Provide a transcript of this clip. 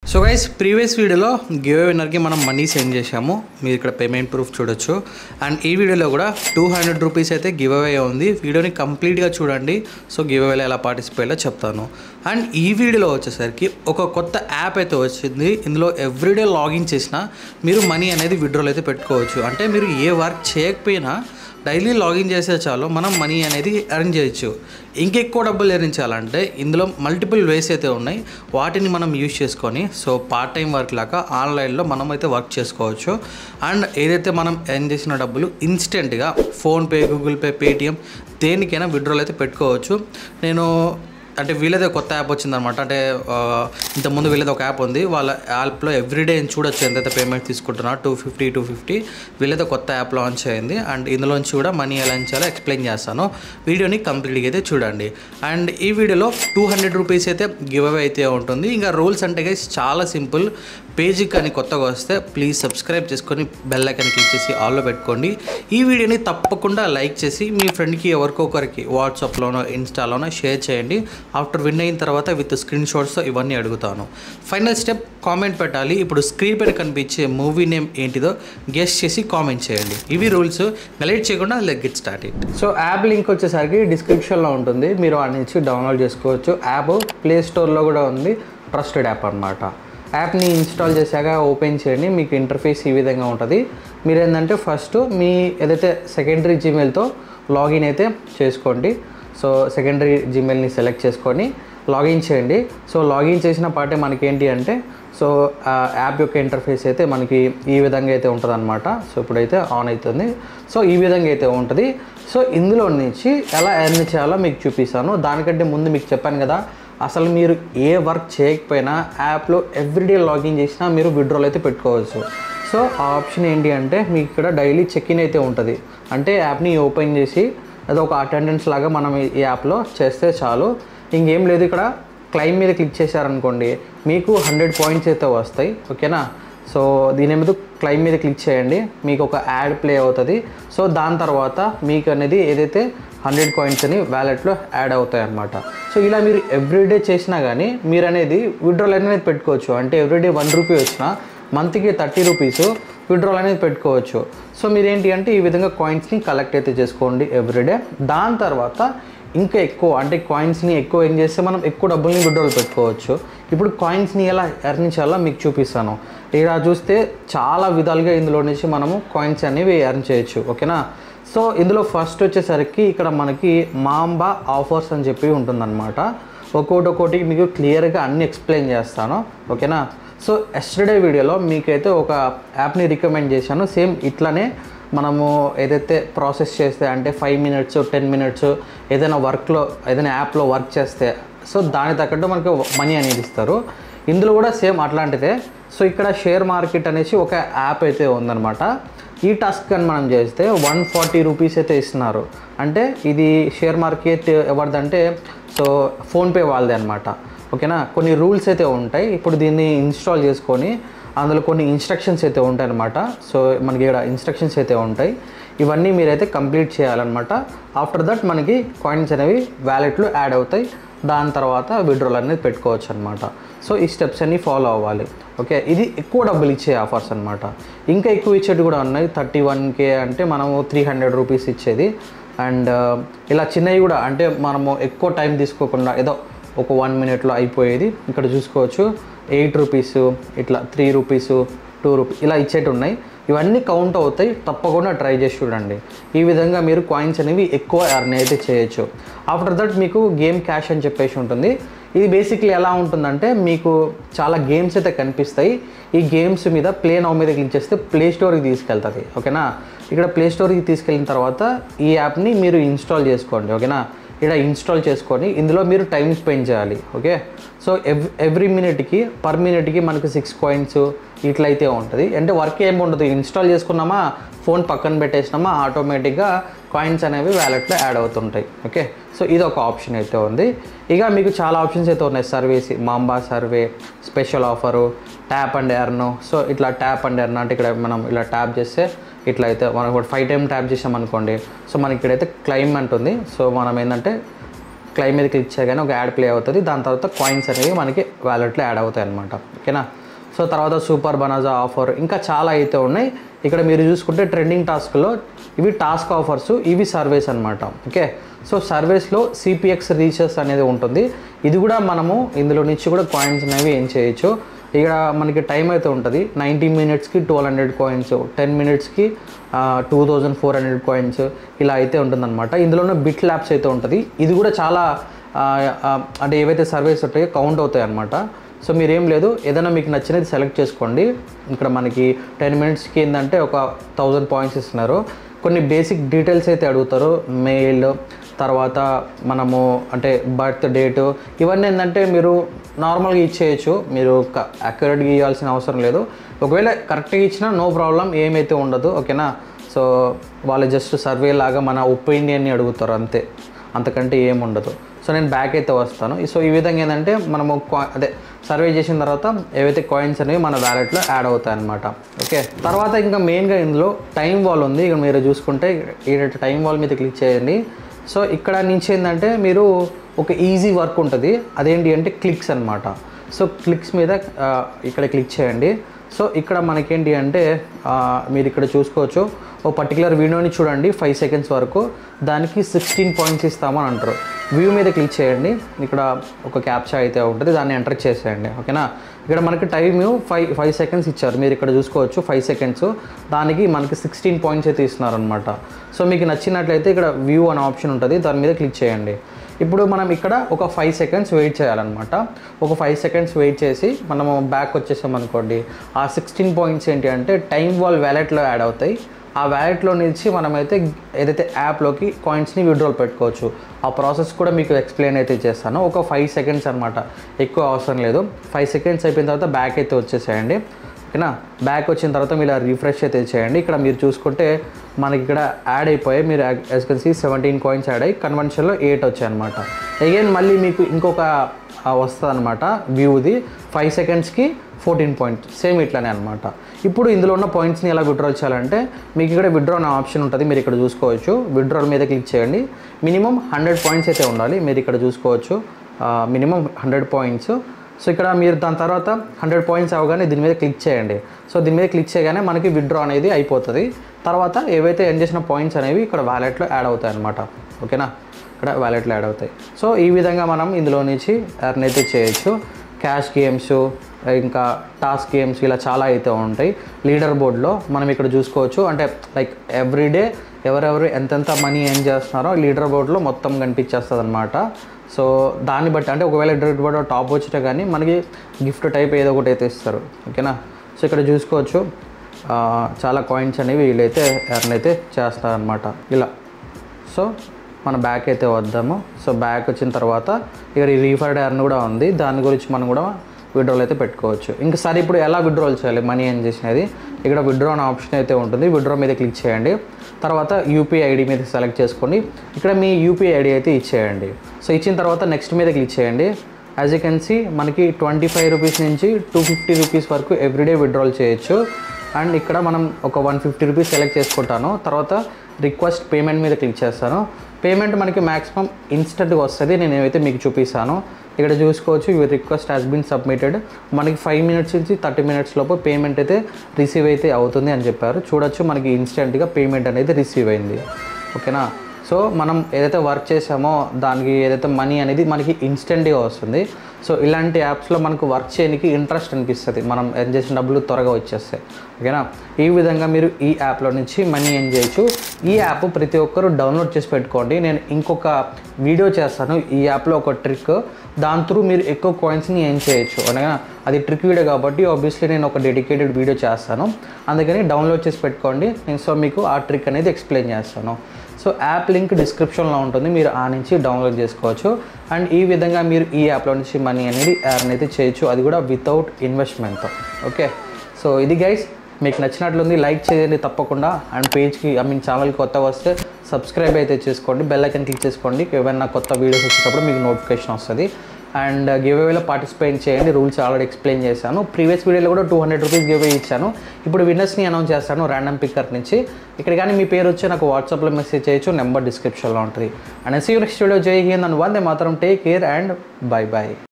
so guys previous వీడియోలో give విన్నర్కి మనం మనీ సెండ్ చేశాము మీరు ఇక్కడ పేమెంట్ ప్రూఫ్ చూడొచ్చు అండ్ ఈ వీడియోలో కూడా టూ హండ్రెడ్ రూపీస్ అయితే గివ్ అవే ఉంది వీడియోని కంప్లీట్గా చూడండి సో గివ్ అవేలో ఎలా పార్టిసిపేట్లో చెప్తాను అండ్ ఈ వీడియోలో వచ్చేసరికి ఒక కొత్త యాప్ అయితే వచ్చింది ఇందులో ఎవ్రీడే లాగిన్ చేసినా మీరు మనీ అనేది విడ్రాల్ అయితే పెట్టుకోవచ్చు అంటే మీరు ఏ వర్క్ చేయకపోయినా డైలీ లాగిన్ చేసే చాలు మనం మనీ అనేది ఎర్న్ చేయొచ్చు ఇంకెక్కువ డబ్బులు ఎర్న్ చేయాలంటే ఇందులో మల్టిపుల్ వేస్ అయితే ఉన్నాయి వాటిని మనం యూజ్ చేసుకొని సో పార్ట్ టైం వర్క్ లాగా ఆన్లైన్లో మనం అయితే వర్క్ చేసుకోవచ్చు అండ్ ఏదైతే మనం ఎర్న్ చేసిన డబ్బులు ఇన్స్టెంట్గా ఫోన్పే గూగుల్ పే పేటిఎం దేనికైనా విడ్రాల్ అయితే పెట్టుకోవచ్చు నేను అంటే వీళ్ళదే కొత్త యాప్ వచ్చిందనమాట అంటే ఆ, ఇంతకుముందు వీళ్ళది ఒక యాప్ ఉంది వాళ్ళ యాప్లో ఎవ్రీడే చూడొచ్చు ఎంతైతే పేమెంట్ తీసుకుంటున్నా టూ ఫిఫ్టీ టూ ఫిఫ్టీ వీళ్ళదే కొత్త యాప్ లాంచ్ అయింది అండ్ ఇందులోంచి కూడా మనీ ఎలా చేయాలో ఎక్స్ప్లెయిన్ చేస్తాను వీడియోని కంప్లీట్గా అయితే చూడండి అండ్ ఈ వీడియోలో టూ హండ్రెడ్ రూపీస్ అయితే గివ్ అవే అయితే ఉంటుంది ఇంకా రూల్స్ అంటే గైస్ చాలా సింపుల్ పేజీకి కానీ కొత్తగా వస్తే ప్లీజ్ సబ్స్క్రైబ్ చేసుకొని బెల్ ఐకాన్ క్లిక్ చేసి ఆల్లో పెట్టుకోండి ఈ వీడియోని తప్పకుండా లైక్ చేసి మీ ఫ్రెండ్కి ఎవరికొకరికి వాట్సాప్లోనో ఇన్స్టాలోనో షేర్ చేయండి ఆఫ్టర్ విన్ అయిన తర్వాత విత్ స్క్రీన్ షాట్స్ ఇవన్నీ అడుగుతాను ఫైనల్ స్టెప్ కామెంట్ పెట్టాలి ఇప్పుడు స్క్రీన్ పైన కనిపించే మూవీ నేమ్ ఏంటిదో గెస్ట్ చేసి కామెంట్ చేయండి ఇవి రూల్స్ గలైట్ చేయకుండా లెగ్ get started so app link వచ్చేసరికి డిస్క్రిప్షన్లో ఉంటుంది మీరు ఆ నుంచి డౌన్లోడ్ చేసుకోవచ్చు యాప్ ప్లే స్టోర్లో కూడా ఉంది ట్రస్టెడ్ యాప్ అనమాట యాప్ని ఇన్స్టాల్ చేశాక ఓపెన్ చేయండి మీకు ఇంటర్ఫేస్ ఈ విధంగా ఉంటుంది మీరు ఏంటంటే ఫస్ట్ మీ ఏదైతే సెకండరీ జీమెయిల్తో లాగిన్ అయితే చేసుకోండి సో సెకండరీ జీమెయిల్ని సెలెక్ట్ చేసుకొని లాగిన్ చేయండి సో లాగిన్ చేసిన పాటే మనకి ఏంటి అంటే సో ఆ యాప్ యొక్క ఇంటర్ఫేస్ అయితే మనకి ఈ విధంగా అయితే ఉంటుంది అనమాట సో ఇప్పుడైతే ఆన్ అవుతుంది సో ఈ విధంగా అయితే ఉంటుంది సో ఇందులో నుంచి ఎలా ఎర్న్ చేయాలో మీకు చూపిస్తాను దానికంటే ముందు మీకు చెప్పాను కదా అసలు మీరు ఏ వర్క్ చేయకపోయినా యాప్లో ఎవ్రీడే లాగిన్ చేసినా మీరు విడ్రాల్ అయితే పెట్టుకోవచ్చు సో ఆ ఆప్షన్ ఏంటి అంటే మీకు ఇక్కడ డైలీ చెక్ ఇన్ అయితే ఉంటుంది అంటే యాప్ని ఓపెన్ చేసి అది ఒక అటెండెన్స్ లాగా మనం ఈ ఈ యాప్లో చేస్తే చాలు ఇంకేం లేదు ఇక్కడ క్లైమ్ మీద క్లిక్ చేశారనుకోండి మీకు హండ్రెడ్ పాయింట్స్ అయితే వస్తాయి ఓకేనా సో దీని మీద క్లైమ్ మీద క్లిక్ చేయండి మీకు ఒక యాడ్ ప్లే అవుతుంది సో దాని తర్వాత మీకు అనేది ఏదైతే హండ్రెడ్ కాయిన్స్ అని వ్యాలెట్లో యాడ్ అవుతాయి అన్నమాట సో ఇలా మీరు ఎవ్రీడే చేసినా కానీ మీరు అనేది విడ్రాల్ అనేది పెట్టుకోవచ్చు అంటే ఎవ్రీడే వన్ రూపీ వచ్చినా మంత్కి థర్టీ రూపీస్ విడ్రాల్ అనేది పెట్టుకోవచ్చు సో మీరేంటి అంటే ఈ విధంగా కాయిన్స్ని కలెక్ట్ అయితే చేసుకోండి ఎవ్రీడే దాని తర్వాత ఇంకా ఎక్కువ అంటే కాయిన్స్ని ఎక్కువ ఏం చేస్తే మనం ఎక్కువ డబ్బుల్ని విడ్రాల్ పెట్టుకోవచ్చు ఇప్పుడు కాయిన్స్ని ఎలా ఎర్న్ చేయాలో మీకు చూపిస్తాను ఇలా చూస్తే చాలా విధాలుగా ఇందులో నుంచి మనము కాయిన్స్ అనేవి ఎర్న్ చేయొచ్చు ఓకేనా సో ఇందులో ఫస్ట్ వచ్చేసరికి ఇక్కడ మనకి మాంబా ఆఫర్స్ అని చెప్పి ఉంటుందన్నమాట ఒక్కొక్కటి ఒక్కొక్కటి మీకు క్లియర్గా అన్ని ఎక్స్ప్లెయిన్ చేస్తాను ఓకేనా సో ఎస్టర్డే వీడియోలో మీకైతే ఒక యాప్ని రికమెండ్ చేశాను సేమ్ ఇట్లానే మనము ఏదైతే ప్రాసెస్ చేస్తే అంటే ఫైవ్ మినిట్స్ టెన్ మినిట్స్ ఏదైనా వర్క్లో ఏదైనా యాప్లో వర్క్ చేస్తే సో దాని తగ్గట్టు మనకు మనీ అనేది ఇస్తారు ఇందులో కూడా సేమ్ అట్లాంటిదే సో ఇక్కడ షేర్ మార్కెట్ అనేసి ఒక యాప్ అయితే ఉందన్నమాట ఈ టాస్క్ అని మనం చేస్తే వన్ ఫార్టీ రూపీస్ అయితే ఇస్తున్నారు అంటే ఇది షేర్ మార్కెట్ ఎవరిదంటే సో ఫోన్పే వాళ్ళదే అనమాట ఓకేనా కొన్ని రూల్స్ అయితే ఉంటాయి ఇప్పుడు దీన్ని ఇన్స్టాల్ చేసుకొని అందులో కొన్ని ఇన్స్ట్రక్షన్స్ అయితే ఉంటాయి అనమాట సో మనకి ఇక్కడ ఇన్స్ట్రక్షన్స్ అయితే ఉంటాయి ఇవన్నీ మీరైతే కంప్లీట్ చేయాలన్నమాట ఆఫ్టర్ దట్ మనకి కాయిన్స్ అనేవి వ్యాలెట్లో యాడ్ అవుతాయి దాని తర్వాత విడ్రాల్ అనేది పెట్టుకోవచ్చు అనమాట సో ఈ స్టెప్స్ అన్నీ ఫాలో అవ్వాలి ఓకే ఇది ఎక్కువ డబ్బులు ఇచ్చే ఆఫర్స్ అనమాట ఇంకా ఎక్కువ ఇచ్చేటి కూడా ఉన్నాయి థర్టీ వన్ కే అంటే మనము త్రీ హండ్రెడ్ రూపీస్ ఇచ్చేది అండ్ ఇలా చిన్నవి కూడా అంటే మనము ఎక్కువ టైం తీసుకోకుండా ఏదో ఒక వన్ మినిట్లో అయిపోయేది ఇక్కడ చూసుకోవచ్చు ఎయిట్ రూపీస్ ఇట్లా త్రీ రూపీస్ టూ రూపీస్ ఇలా ఇచ్చేటి ఉన్నాయి ఇవన్నీ కౌంట్ అవుతాయి తప్పకుండా ట్రై చేసి చూడండి ఈ విధంగా మీరు కాయిన్స్ అనేవి ఎక్కువ ఎర్న్ అయితే చేయొచ్చు ఆఫ్టర్ దట్ మీకు గేమ్ క్యాష్ అని చెప్పేసి ఉంటుంది ఇది బేసిక్లీ ఎలా ఉంటుందంటే మీకు చాలా గేమ్స్ అయితే కనిపిస్తాయి ఈ గేమ్స్ మీద ప్లే నౌ మీద క్లిక్ చేస్తే ప్లే స్టోర్కి తీసుకెళ్తుంది ఓకేనా ఇక్కడ ప్లే స్టోర్కి తీసుకెళ్ళిన తర్వాత ఈ యాప్ని మీరు ఇన్స్టాల్ చేసుకోండి ఓకేనా ఇక్కడ ఇన్స్టాల్ చేసుకొని ఇందులో మీరు టైం స్పెండ్ చేయాలి ఓకే సో ఎవ్ ఎవ్రీ మినిట్కి పర్ మినిట్కి మనకు సిక్స్ కాయిన్స్ ఇట్లయితే ఉంటుంది అంటే వర్క్ ఏమి ఉండదు ఇన్స్టాల్ చేసుకున్నామా ఫోన్ పక్కన పెట్టేసినామా ఆటోమేటిక్గా కాయిన్స్ అనేవి వ్యాలెట్లో యాడ్ అవుతుంటాయి ఓకే సో ఇది ఒక ఆప్షన్ అయితే ఉంది ఇక మీకు చాలా ఆప్షన్స్ అయితే ఉన్నాయి సర్వీస్ మాంబా survey special offer tap and earn so ఇట్లా ట్యాప్ అండ్ ఎర్న్ అంటే ఇక్కడ మనం ఇలా ట్యాప్ చేస్తే ఇట్లా అయితే మనం ఫైవ్ టైం ట్యాప్ చేసాం అనుకోండి సో మనకి ఇక్కడైతే క్లైమ్ అంటుంది సో మనం ఏంటంటే క్లైమ్ మీద క్లిక్ చేయగానే ఒక యాడ్ ప్లే అవుతుంది దాని తర్వాత కాయిన్స్ అనేవి మనకి వ్యాలెట్లో యాడ్ అవుతాయి అనమాట ఓకేనా సో తర్వాత సూపర్ బనాజా ఆఫర్ ఇంకా చాలా అయితే ఉన్నాయి ఇక్కడ మీరు చూసుకుంటే ట్రెండింగ్ టాస్క్లో ఇవి టాస్క్ ఆఫర్స్ ఇవి సర్వేస్ అనమాట ఓకే సో సర్వేస్లో సిపిఎక్స్ రీచెస్ అనేది ఉంటుంది ఇది కూడా మనము ఇందులో నుంచి కూడా కాయిన్స్ అనేవి ఏం చేయొచ్చు ఇక్కడ మనకి టైం అయితే ఉంటుంది నైంటీ మినిట్స్కి ట్వెల్వ్ హండ్రెడ్ కాయిన్స్ టెన్ మినిట్స్కి two thousand four hundred coins ఇలా అయితే ఉంటుందన్నమాట ఇందులోనే బిట్ ల్యాబ్స్ అయితే ఉంటుంది ఇది కూడా చాలా ఆ, ఆ, అంటే ఏవైతే సర్వేస్ ఉంటాయో కౌంట్ అవుతాయి అన్నమాట సో మీరేం లేదు ఏదైనా మీకు నచ్చినది సెలెక్ట్ చేసుకోండి ఇక్కడ మనకి టెన్ మినిట్స్కి ఏంటంటే ఒక థౌజండ్ పాయింట్స్ ఇస్తున్నారు కొన్ని బేసిక్ డీటెయిల్స్ అయితే అడుగుతారు మెయిల్ తర్వాత మనము అంటే బర్త్ డేటు ఇవన్నీ ఏంటంటే మీరు నార్మల్గా ఇచ్చేయచ్చు మీరు అక్యురేట్గా ఇవ్వాల్సిన అవసరం లేదు ఒకవేళ కరెక్ట్గా ఇచ్చినా నో ప్రాబ్లం ఏమైతే ఉండదు ఓకేనా సో వాళ్ళు జస్ట్ సర్వే లాగా మన ఒపీనియన్ని అడుగుతారు అంతే అంతకంటే ఏం ఉండదు సో నేను బ్యాక్ అయితే వస్తాను సో ఈ విధంగా ఏంటంటే మనము కా- అదే సర్వే చేసిన తర్వాత ఏవైతే కాయిన్స్ అనేవి మన వ్యాలెట్లో యాడ్ అవుతాయి అనమాట ఓకే తర్వాత ఇంకా మెయిన్గా ఇందులో టైం వాల్ ఉంది ఇక మీరు చూసుకుంటే ఈ టైం వాల్ మీద క్లిక్ చేయండి సో ఇక్కడ నుంచి ఏంటంటే మీరు ఒక ఈజీ వర్క్ ఉంటుంది అదేంటి అంటే క్లిక్స్ అనమాట సో క్లిక్స్ మీద ఆ, ఇక్కడ క్లిక్ చేయండి సో ఇక్కడ మనకేంటి అంటే ఆ, మీరు ఇక్కడ చూసుకోవచ్చు ఓ పర్టికులర్ వీడియోని చూడండి ఫైవ్ సెకండ్స్ వరకు దానికి సిక్స్టీన్ పాయింట్స్ ఇస్తామని అంటారు వ్యూ మీద క్లిక్ చేయండి ఇక్కడ ఒక క్యాప్చా అయితే ఉంటుంది దాన్ని ఎంటర్ చేసేయండి ఓకేనా ఇక్కడ మనకి టైం ఫైవ్ ఫైవ్ సెకండ్స్ ఇచ్చారు మీరు ఇక్కడ చూసుకోవచ్చు ఫైవ్ సెకండ్స్ దానికి మనకి సిక్స్టీన్ పాయింట్స్ అయితే ఇస్తున్నారనమాట సో మీకు నచ్చినట్లయితే ఇక్కడ వ్యూ అనే ఆప్షన్ ఉంటుంది దాని మీద క్లిక్ చేయండి ఇప్పుడు మనం ఇక్కడ ఒక ఫైవ్ సెకండ్స్ వెయిట్ చేయాలన్నమాట ఒక ఫైవ్ సెకండ్స్ వెయిట్ చేసి మనము బ్యాక్ వచ్చేసాం అనుకోండి ఆ సిక్స్టీన్ పాయింట్స్ ఏంటి అంటే టైం వాల్ వ్యాలెట్లో యాడ్ అవుతాయి ఆ వ్యాలెట్లో నుంచి మనమైతే ఏదైతే యాప్లోకి కాయిన్స్ని విడ్రాల్ పెట్టుకోవచ్చు ఆ ప్రాసెస్ కూడా మీకు ఎక్స్ప్లెయిన్ అయితే చేస్తాను ఒక ఫైవ్ సెకండ్స్ అనమాట ఎక్కువ అవసరం లేదు ఫైవ్ సెకండ్స్ అయిపోయిన తర్వాత బ్యాక్ అయితే వచ్చేసేయండి ఓకేనా బ్యాక్ వచ్చిన తర్వాత మీరు రిఫ్రెష్ అయితే చేయండి ఇక్కడ మీరు చూసుకుంటే మనకి ఇక్కడ యాడ్ అయిపోయాయి మీరు as can see seventeen coins add అయ్యి కన్వెన్షన్లో ఎయిట్ వచ్చాయి అనమాట అగైన్ మళ్ళీ మీకు ఇంకొక వస్తుంది అనమాట వ్యూది ఫైవ్ సెకండ్స్కి ఫోర్టీన్ పాయింట్ సేమ్ ఇట్లానే అనమాట ఇప్పుడు ఇందులో ఉన్న పాయింట్స్ని ఎలా విడ్రా చేయాలంటే మీకు ఇక్కడ విడ్రా అనే ఆప్షన్ ఉంటుంది మీరు ఇక్కడ చూసుకోవచ్చు విడ్రాల్ మీద క్లిక్ చేయండి మినిమం హండ్రెడ్ పాయింట్స్ అయితే ఉండాలి మీరు ఇక్కడ చూసుకోవచ్చు మినిమం హండ్రెడ్ పాయింట్స్ సో ఇక్కడ మీరు దాని తర్వాత హండ్రెడ్ పాయింట్స్ అవగానే దీని మీద క్లిక్ చేయండి సో దీని మీద క్లిక్ చేయగానే మనకి విత్డ్రా అనేది అయిపోతుంది తర్వాత ఏవైతే ఎన్ చేసిన పాయింట్స్ అనేవి ఇక్కడ వ్యాలెట్లో యాడ్ అవుతాయి అనమాట ఓకేనా ఇక్కడ వ్యాలెట్లో యాడ్ అవుతాయి సో ఈ విధంగా మనం ఇందులో నుంచి ఎర్న్ అయితే చేయొచ్చు క్యాష్ గేమ్స్ ఇంకా టాస్క్ గేమ్స్ ఇలా చాలా అయితే ఉంటాయి లీడర్ బోర్డ్లో మనం ఇక్కడ చూసుకోవచ్చు అంటే లైక్ ఎవ్రీడే ఎవరెవరు ఎంతెంత మనీ ఏం చేస్తున్నారో లీడర్ బోర్డ్లో మొత్తం కనిపించేస్తుంది అనమాట సో దాన్ని బట్టి అంటే ఒకవేళ లీడర్ బోర్డ్ టాప్ వచ్చినా కానీ మనకి గిఫ్ట్ టైప్ ఏదో ఒకటి అయితే ఇస్తారు ఓకేనా సో ఇక్కడ చూసుకోవచ్చు ఆ, చాలా కాయిన్స్ అనేవి వీళ్ళైతే ఎర్న్ అయితే చేస్తారనమాట ఇలా సో మన బ్యాక్ అయితే వద్దాము సో బ్యాక్ వచ్చిన తర్వాత ఇక్కడ ఈ రీఫండ్ ఎర్న్ కూడా ఉంది దాని గురించి మనం కూడా విడ్రాల్ అయితే పెట్టుకోవచ్చు ఇంకా సరే ఇప్పుడు ఎలా విడ్రాల్ చేయాలి మనీ ఏం చేసినది ఇక్కడ విడ్రా అనే ఆప్షన్ అయితే ఉంటుంది విడ్రా మీద క్లిక్ చేయండి తర్వాత యూపీఐ ఐడి మీద సెలెక్ట్ చేసుకోండి ఇక్కడ మీ యూపీఐ ఐడి అయితే ఇచ్చేయండి సో ఇచ్చిన తర్వాత నెక్స్ట్ మీద క్లిక్ చేయండి యాజ్ యూ కెన్ సీ మనకి ట్వంటీ ఫైవ్ రూపీస్ నుంచి టూ ఫిఫ్టీ రూపీస్ వరకు ఎవ్రీడే విడ్రాల్ చేయొచ్చు అండ్ ఇక్కడ మనం ఒక వన్ ఫిఫ్టీ రూపీస్ సెలెక్ట్ చేసుకుంటాను తర్వాత రిక్వెస్ట్ పేమెంట్ మీద క్లిక్ చేస్తాను పేమెంట్ మనకి మ్యాక్సిమం ఇన్స్టెంట్గా వస్తుంది నేను ఏవైతే మీకు చూపిస్తాను ఇక్కడ చూసుకోవచ్చు your request has been submitted మనకి ఫైవ్ మినిట్స్ నుంచి థర్టీ మినిట్స్ లోపు పేమెంట్ అయితే రిసీవ్ అయితే అవుతుంది అని చెప్పారు చూడొచ్చు మనకి ఇన్స్టెంట్గా పేమెంట్ అనేది రిసీవ్ అయింది ఓకేనా సో మనం ఏదైతే వర్క్ చేసామో దానికి ఏదైతే మనీ అనేది మనకి ఇన్స్టెంట్గా వస్తుంది సో ఇలాంటి యాప్స్లో మనకు వర్క్ చేయడానికి ఇంట్రెస్ట్ అనిపిస్తుంది మనం ఎర్న్ చేసిన డబ్బులు త్వరగా వచ్చేస్తాయి ఓకేనా ఈ విధంగా మీరు ఈ యాప్లో నుంచి మనీ ఎర్న్ చేయొచ్చు ఈ యాప్ ప్రతి ఒక్కరూ డౌన్లోడ్ చేసి పెట్టుకోండి నేను ఇంకొక వీడియో చేస్తాను ఈ యాప్లో ఒక ట్రిక్ దాని త్రూ మీరు ఎక్కువ కాయిన్స్ని ఏం చేయొచ్చు అనగా అది ట్రిక్ వీడియో కాబట్టి ఆబ్వియస్లీ నేను ఒక డెడికేటెడ్ వీడియో చేస్తాను అందుకని డౌన్లోడ్ చేసి పెట్టుకోండి నేను సో మీకు ఆ ట్రిక్ అనేది ఎక్స్ప్లెయిన్ చేస్తాను సో యాప్ లింక్ డిస్క్రిప్షన్లో ఉంటుంది మీరు ఆ నుంచి డౌన్లోడ్ చేసుకోవచ్చు అండ్ ఈ విధంగా మీరు ఈ యాప్లో నుంచి మనీ అనేది ఎర్న్ అయితే చేయొచ్చు అది కూడా వితౌట్ ఇన్వెస్ట్మెంట్తో ఓకే సో ఇది గైస్ మీకు నచ్చినట్లుంది లైక్ చేయండి తప్పకుండా అండ్ పేజ్కి ఐ మీన్ ఛానల్కి కొత్తగా వస్తే సబ్స్క్రైబ్ అయితే చేసుకోండి బెల్ ఐకన్ క్లిక్ చేసుకోండి ఏమైనా కొత్త వీడియోస్ వచ్చేటప్పుడు మీకు నోటిఫికేషన్ వస్తుంది అండ్ గివ్ అవేలో పార్టిసిపేట్ చేయండి రూల్స్ ఆల్రెడీ ఎక్స్ప్లెయిన్ చేశాను ప్రీవియస్ వీడియోలో కూడా two hundred rupees give away ఇచ్చాను ఇప్పుడు విన్నర్స్ని అనౌన్స్ చేస్తాను ర్యాండమ్ పిక్కర్ నుంచి ఇక్కడ కానీ మీ పేరు వచ్చి నాకు వాట్సాప్లో మెసేజ్ చేయొచ్చు నెంబర్ డిస్క్రిప్షన్లో ఉంటుంది అండ్ సీ నెక్స్ట్ వీడియో జై హింద్ అండ్ వందే మాత్రం take care and bye bye